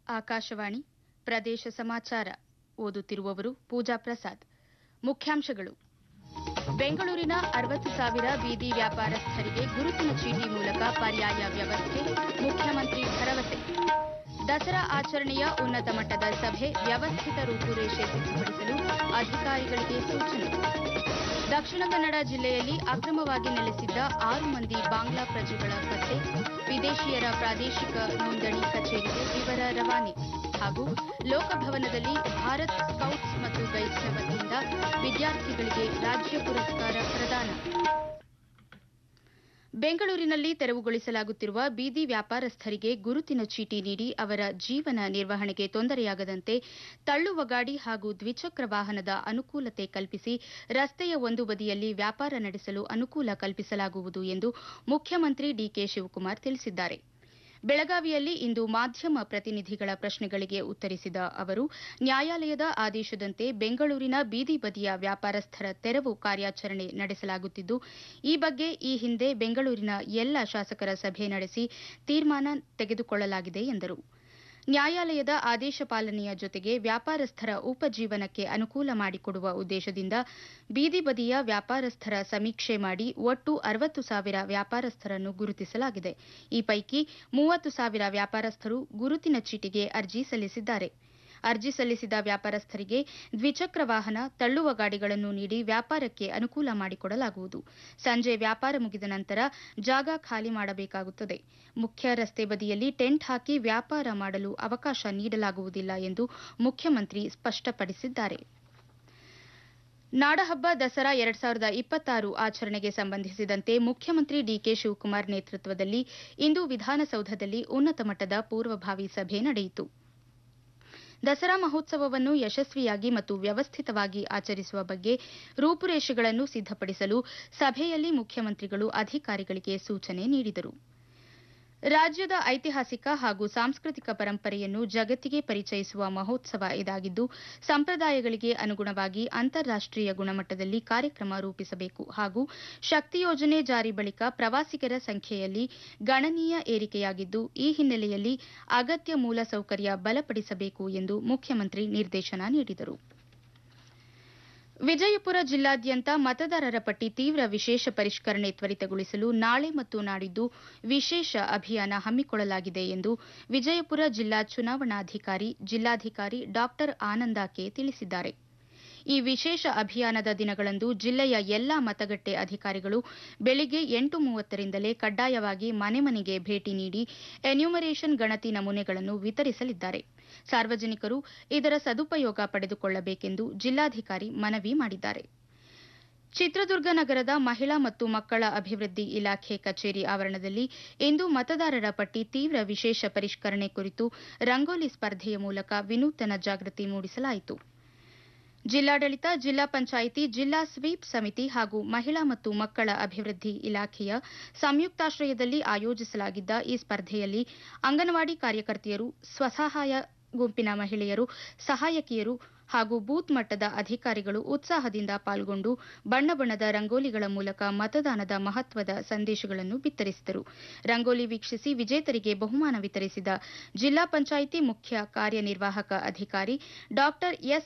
ಆಕಾಶವಾಣಿ ಪ್ರದೇಶ ಸಮಾಚಾರ ಓದುತ್ತಿರುವವರು ಪೂಜಾ ಪ್ರಸಾದ್ ಮುಖ್ಯಾಂಶಗಳು ಬೆಂಗಳೂರಿನ ಅರವತ್ತು ಸಾವಿರ ಬೀದಿ ವ್ಯಾಪಾರಸ್ಥರಿಗೆ ಗುರುತಿನ ಚೀಟಿ ಮೂಲಕ ಪರ್ಯಾಯ ವ್ಯವಸ್ಥೆ ಮುಖ್ಯಮಂತ್ರಿ ಭರವಸೆ ದಸರಾ ಆಚರಣೆಯ ಉನ್ನತ ಮಟ್ಟದ ಸಭೆ ವ್ಯವಸ್ಥಿತ ರೂಪುರೇಷೆ ಸಿದ್ಧಪಡಿಸಲು ಅಧಿಕಾರಿಗಳಿಗೆ ಸೂಚನೆ ದಕ್ಷಿಣ ಕನ್ನಡ ಜಿಲ್ಲೆಯಲ್ಲಿ ಅಕ್ರಮವಾಗಿ ನೆಲೆಸಿದ್ದ ಆರು ಮಂದಿ ಬಾಂಗ್ಲಾ ಪ್ರಜೆಗಳ ಪತ್ತೆ ವಿದೇಶಿಯರ ಪ್ರಾದೇಶಿಕ ನೋಂದಣಿ ಕಚೇರಿಗೆ ವಿವರ ರವಾನೆ ಹಾಗೂ ಲೋಕಭವನದಲ್ಲಿ ಭಾರತ್ ಸ್ಕೌಟ್ಸ್ ಮತ್ತು ಗೈಡ್ಸ್ನ ವತಿಯಿಂದ ವಿದ್ಯಾರ್ಥಿಗಳಿಗೆ ರಾಜ್ಯ ಪುರಸ್ಕಾರ ಪ್ರದಾನ ಬೆಂಗಳೂರಿನಲ್ಲಿ ತೆರವುಗೊಳಿಸಲಾಗುತ್ತಿರುವ ಬೀದಿ ವ್ಯಾಪಾರಸ್ಥರಿಗೆ ಗುರುತಿನ ಚೀಟಿ ನೀಡಿ ಅವರ ಜೀವನ ನಿರ್ವಹಣೆಗೆ ತೊಂದರೆಯಾಗದಂತೆ ತಳ್ಳುವ ಗಾಡಿ ಹಾಗೂ ದ್ವಿಚಕ್ರ ವಾಹನದ ಅನುಕೂಲತೆ ಕಲ್ಪಿಸಿ ರಸ್ತೆಯ ಒಂದು ಬದಿಯಲ್ಲಿ ವ್ಯಾಪಾರ ನಡೆಸಲು ಅನುಕೂಲ ಕಲ್ಪಿಸಲಾಗುವುದು ಎಂದು ಮುಖ್ಯಮಂತ್ರಿ ಡಿಕೆ ಶಿವಕುಮಾರ್ ತಿಳಿಸಿದ್ದಾರೆ ಬೆಳಗಾವಿಯಲ್ಲಿ ಇಂದು ಮಾಧ್ಯಮ ಪ್ರತಿನಿಧಿಗಳ ಪ್ರಶ್ನೆಗಳಿಗೆ ಉತ್ತರಿಸಿದ ಅವರು ನ್ಯಾಯಾಲಯದ ಆದೇಶದಂತೆ ಬೆಂಗಳೂರಿನ ಬೀದಿ ಬದಿಯ ವ್ಯಾಪಾರಸ್ಥರ ತೆರವು ಕಾರ್ಯಾಚರಣೆ ನಡೆಸಲಾಗುತ್ತಿದ್ದು ಈ ಬಗ್ಗೆ ಈ ಹಿಂದೆ ಬೆಂಗಳೂರಿನ ಎಲ್ಲ ಶಾಸಕರ ಸಭೆ ನಡೆಸಿ ತೀರ್ಮಾನ ತೆಗೆದುಕೊಳ್ಳಲಾಗಿದೆ ಎಂದರು ನ್ಯಾಯಾಲಯದ ಆದೇಶ ಪಾಲನೆಯ ಜೊತೆಗೆ ವ್ಯಾಪಾರಸ್ಥರ ಉಪಜೀವನಕ್ಕೆ ಅನುಕೂಲ ಮಾಡಿಕೊಡುವ ಉದ್ದೇಶದಿಂದ ಬೀದಿ ಬದಿಯ ವ್ಯಾಪಾರಸ್ಥರ ಸಮೀಕ್ಷೆ ಮಾಡಿ ಒಟ್ಟು ಅರವತ್ತು ಸಾವಿರ ವ್ಯಾಪಾರಸ್ಥರನ್ನು ಗುರುತಿಸಲಾಗಿದೆ ಈ ಪೈಕಿ ಮೂವತ್ತು ಸಾವಿರ ವ್ಯಾಪಾರಸ್ಥರು ಗುರುತಿನ ಚೀಟಿಗೆ ಅರ್ಜಿ ಸಲ್ಲಿಸಿದ್ದಾರೆ ಅರ್ಜಿ ಸಲ್ಲಿಸಿದ ವ್ಯಾಪಾರಸ್ಥರಿಗೆ ದ್ವಿಚಕ್ರ ವಾಹನ ತಳ್ಳುವ ಗಾಡಿಗಳನ್ನು ನೀಡಿ ವ್ಯಾಪಾರಕ್ಕೆ ಅನುಕೂಲ ಮಾಡಿಕೊಡಲಾಗುವುದು ಸಂಜೆ ವ್ಯಾಪಾರ ಮುಗಿದ ನಂತರ ಜಾಗ ಖಾಲಿ ಮಾಡಬೇಕಾಗುತ್ತದೆ ಮುಖ್ಯ ರಸ್ತೆ ಬದಿಯಲ್ಲಿ ಟೆಂಟ್ ಹಾಕಿ ವ್ಯಾಪಾರ ಮಾಡಲು ಅವಕಾಶ ನೀಡಲಾಗುವುದಿಲ್ಲ ಎಂದು ಮುಖ್ಯಮಂತ್ರಿ ಸ್ಪಷ್ಟಪಡಿಸಿದ್ದಾರೆ ನಾಡಹಬ್ಬ ದಸರಾ ಎರಡ್ ಸಾವಿರದ ಇಪ್ಪತ್ತಾರು ಆಚರಣೆಗೆ ಸಂಬಂಧಿಸಿದಂತೆ ಮುಖ್ಯಮಂತ್ರಿ ಡಿಕೆ ಶಿವಕುಮಾರ್ ನೇತೃತ್ವದಲ್ಲಿ ಇಂದು ವಿಧಾನಸೌಧದಲ್ಲಿ ಉನ್ನತ ಮಟ್ಟದ ಪೂರ್ವಭಾವಿ ಸಭೆ ನಡೆಯಿತು ದಸರಾ ಮಹೋತ್ಸವವನ್ನು ಯಶಸ್ವಿಯಾಗಿ ಮತ್ತು ವ್ಯವಸ್ಥಿತವಾಗಿ ಆಚರಿಸುವ ಬಗ್ಗೆ ರೂಪುರೇಷೆಗಳನ್ನು ಸಿದ್ದಪಡಿಸಲು ಸಭೆಯಲ್ಲಿ ಮುಖ್ಯಮಂತ್ರಿಗಳು ಅಧಿಕಾರಿಗಳಿಗೆ ಸೂಚನೆ ನೀಡಿದರು ರಾಜ್ಯದ ಐತಿಹಾಸಿಕ ಹಾಗೂ ಸಾಂಸ್ಕೃತಿಕ ಪರಂಪರೆಯನ್ನು ಜಗತ್ತಿಗೆ ಪರಿಚಯಿಸುವ ಮಹೋತ್ಸವ ಇದಾಗಿದ್ದು ಸಂಪ್ರದಾಯಗಳಿಗೆ ಅನುಗುಣವಾಗಿ ಅಂತಾರಾಷ್ಟೀಯ ಗುಣಮಟ್ಟದಲ್ಲಿ ಕಾರ್ಯಕ್ರಮ ರೂಪಿಸಬೇಕು ಹಾಗೂ ಶಕ್ತಿ ಯೋಜನೆ ಜಾರಿ ಬಳಿಕ ಪ್ರವಾಸಿಗರ ಸಂಖ್ಯೆಯಲ್ಲಿ ಗಣನೀಯ ಏರಿಕೆಯಾಗಿದ್ದು ಈ ಹಿನ್ನೆಲೆಯಲ್ಲಿ ಅಗತ್ಯ ಮೂಲಸೌಕರ್ಯ ಬಲಪಡಿಸಬೇಕು ಎಂದು ಮುಖ್ಯಮಂತ್ರಿ ನಿರ್ದೇಶನ ನೀಡಿದರು ವಿಜಯಪುರ ಜಿಲ್ಲಾದ್ಯಂತ ಮತದಾರರ ಪಟ್ಟಿ ತೀವ್ರ ವಿಶೇಷ ಪರಿಷ್ಕರಣೆ ತ್ವರಿತಗೊಳಿಸಲು ನಾಳೆ ಮತ್ತು ನಾಡಿದ್ದು ವಿಶೇಷ ಅಭಿಯಾನ ಹಮ್ಮಿಕೊಳ್ಳಲಾಗಿದೆ ಎಂದು ವಿಜಯಪುರ ಜಿಲ್ಲಾ ಚುನಾವಣಾಧಿಕಾರಿ ಜಿಲ್ಲಾಧಿಕಾರಿ ಡಾ ಆನಂದ ಕೆ ತಿಳಿಸಿದ್ದಾರೆ ಈ ವಿಶೇಷ ಅಭಿಯಾನದ ದಿನಗಳಂದು ಜಿಲ್ಲೆಯ ಎಲ್ಲಾ ಮತಗಟ್ಟೆ ಅಧಿಕಾರಿಗಳು ಬೆಳಿಗ್ಗೆ ಎಂಟು ಮೂವತ್ತರಿಂದಲೇ ಕಡ್ಡಾಯವಾಗಿ ಮನೆ ಮನೆಗೆ ಭೇಟಿ ನೀಡಿ ಎನ್ಯುಮರೇಷನ್ ಗಣತಿ ನಮೂನೆಗಳನ್ನು ವಿತರಿಸಲಿದ್ದಾರೆ ಸಾರ್ವಜನಿಕರು ಇದರ ಸದುಪಯೋಗ ಪಡೆದುಕೊಳ್ಳಬೇಕೆಂದು ಜಿಲ್ಲಾಧಿಕಾರಿ ಮನವಿ ಮಾಡಿದ್ದಾರೆ ಚಿತ್ರದುರ್ಗ ನಗರದ ಮಹಿಳಾ ಮತ್ತು ಮಕ್ಕಳ ಅಭಿವೃದ್ಧಿ ಇಲಾಖೆ ಕಚೇರಿ ಆವರಣದಲ್ಲಿ ಇಂದು ಮತದಾರರ ಪಟ್ಟಿ ತೀವ್ರ ವಿಶೇಷ ಪರಿಷ್ಕರಣೆ ಕುರಿತು ರಂಗೋಲಿ ಸ್ಪರ್ಧೆಯ ಮೂಲಕ ವಿನೂತನ ಜಾಗೃತಿ ಮೂಡಿಸಲಾಯಿತು ಜಿಲ್ಲಾಡಳಿತ ಜಿಲ್ಲಾ ಪಂಚಾಯಿತಿ ಜಿಲ್ಲಾ ಸ್ವೀಪ್ ಸಮಿತಿ ಹಾಗೂ ಮಹಿಳಾ ಮತ್ತು ಮಕ್ಕಳ ಅಭಿವೃದ್ಧಿ ಇಲಾಖೆಯ ಸಂಯುಕ್ತಾಶ್ರಯದಲ್ಲಿ ಆಯೋಜಿಸಲಾಗಿದ್ದ ಈ ಸ್ಪರ್ಧೆಯಲ್ಲಿ ಅಂಗನವಾಡಿ ಕಾರ್ಯಕರ್ತೆಯರು ಸ್ವಸಹಾಯ ಗುಂಪಿನ ಮಹಿಳೆಯರು ಸಹಾಯಕಿಯರು ಹಾಗೂ ಬೂತ್ ಮಟ್ಟದ ಅಧಿಕಾರಿಗಳು ಉತ್ಸಾಹದಿಂದ ಪಾಲ್ಗೊಂಡು ಬಣ್ಣ ಬಣ್ಣದ ರಂಗೋಲಿಗಳ ಮೂಲಕ ಮತದಾನದ ಮಹತ್ವದ ಸಂದೇಶಗಳನ್ನು ಬಿತ್ತರಿಸಿದರು ರಂಗೋಲಿ ವೀಕ್ಷಿಸಿ ವಿಜೇತರಿಗೆ ಬಹುಮಾನ ವಿತರಿಸಿದ ಜಿಲ್ಲಾ ಪಂಚಾಯಿತಿ ಮುಖ್ಯ ಕಾರ್ಯನಿರ್ವಾಹಕ ಅಧಿಕಾರಿ ಡಾ ಎಸ್